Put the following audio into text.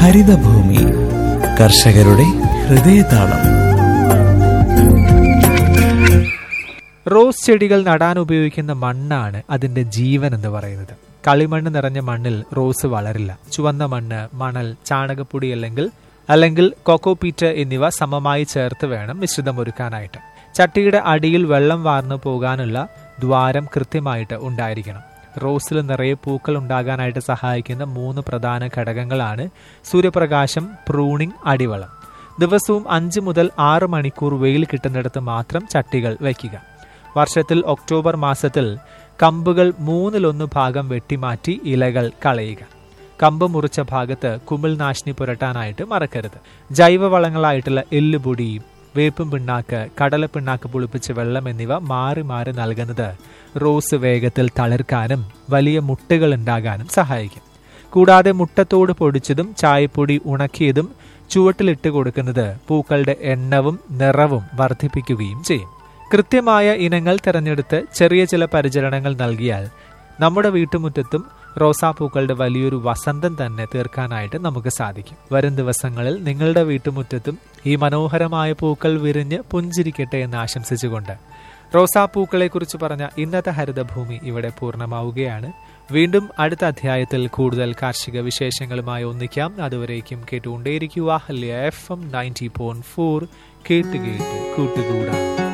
ഹരിതഭൂമി കർഷകരുടെ ഹൃദയതാളം റോസ് ചെടികൾ നടാൻ ഉപയോഗിക്കുന്ന മണ്ണാണ് അതിന്റെ ജീവൻ എന്ന് പറയുന്നത് കളിമണ്ണ് നിറഞ്ഞ മണ്ണിൽ റോസ് വളരില്ല ചുവന്ന മണ്ണ് മണൽ ചാണകപ്പൊടി അല്ലെങ്കിൽ അല്ലെങ്കിൽ കൊക്കോപീറ്റ് എന്നിവ സമമായി ചേർത്ത് വേണം മിശ്രിതമൊരുക്കാനായിട്ട് ചട്ടിയുടെ അടിയിൽ വെള്ളം വാർന്നു പോകാനുള്ള ദ്വാരം കൃത്യമായിട്ട് ഉണ്ടായിരിക്കണം റോസിൽ നിറയെ പൂക്കൾ ഉണ്ടാകാനായിട്ട് സഹായിക്കുന്ന മൂന്ന് പ്രധാന ഘടകങ്ങളാണ് സൂര്യപ്രകാശം പ്രൂണിംഗ് അടിവളം ദിവസവും അഞ്ച് മുതൽ ആറ് മണിക്കൂർ വെയിൽ കിട്ടുന്നിടത്ത് മാത്രം ചട്ടികൾ വയ്ക്കുക വർഷത്തിൽ ഒക്ടോബർ മാസത്തിൽ കമ്പുകൾ മൂന്നിലൊന്ന് ഭാഗം വെട്ടിമാറ്റി ഇലകൾ കളയുക കമ്പ് മുറിച്ച ഭാഗത്ത് കുമിൾനാശിനി പുരട്ടാനായിട്ട് മറക്കരുത് ജൈവവളങ്ങളായിട്ടുള്ള എല്ലുപൊടി വേപ്പും പിണ്ണാക്ക് കടല പിണ്ണാക്ക് പുളിപ്പിച്ച വെള്ളം എന്നിവ മാറി മാറി നൽകുന്നത് റോസ് വേഗത്തിൽ തളിർക്കാനും വലിയ മുട്ടുകൾ ഉണ്ടാകാനും സഹായിക്കും കൂടാതെ മുട്ടത്തോട് പൊടിച്ചതും ചായപ്പൊടി ഉണക്കിയതും ചുവട്ടിലിട്ട് കൊടുക്കുന്നത് പൂക്കളുടെ എണ്ണവും നിറവും വർദ്ധിപ്പിക്കുകയും ചെയ്യും കൃത്യമായ ഇനങ്ങൾ തിരഞ്ഞെടുത്ത് ചെറിയ ചില പരിചരണങ്ങൾ നൽകിയാൽ നമ്മുടെ വീട്ടുമുറ്റത്തും റോസാപ്പൂക്കളുടെ വലിയൊരു വസന്തം തന്നെ തീർക്കാനായിട്ട് നമുക്ക് സാധിക്കും വരും ദിവസങ്ങളിൽ നിങ്ങളുടെ വീട്ടുമുറ്റത്തും ഈ മനോഹരമായ പൂക്കൾ വിരിഞ്ഞ് പുഞ്ചിരിക്കട്ടെ എന്ന് ആശംസിച്ചുകൊണ്ട് റോസാപ്പൂക്കളെ കുറിച്ച് പറഞ്ഞ ഇന്നത്തെ ഹരിതഭൂമി ഇവിടെ പൂർണ്ണമാവുകയാണ് വീണ്ടും അടുത്ത അധ്യായത്തിൽ കൂടുതൽ കാർഷിക വിശേഷങ്ങളുമായി ഒന്നിക്കാം അതുവരേക്കും കേട്ടുകൊണ്ടേയിരിക്കുക ഹല്യ F M ninety point four കേട്ട് കേട്ട് കൂട്ടുകൂടാം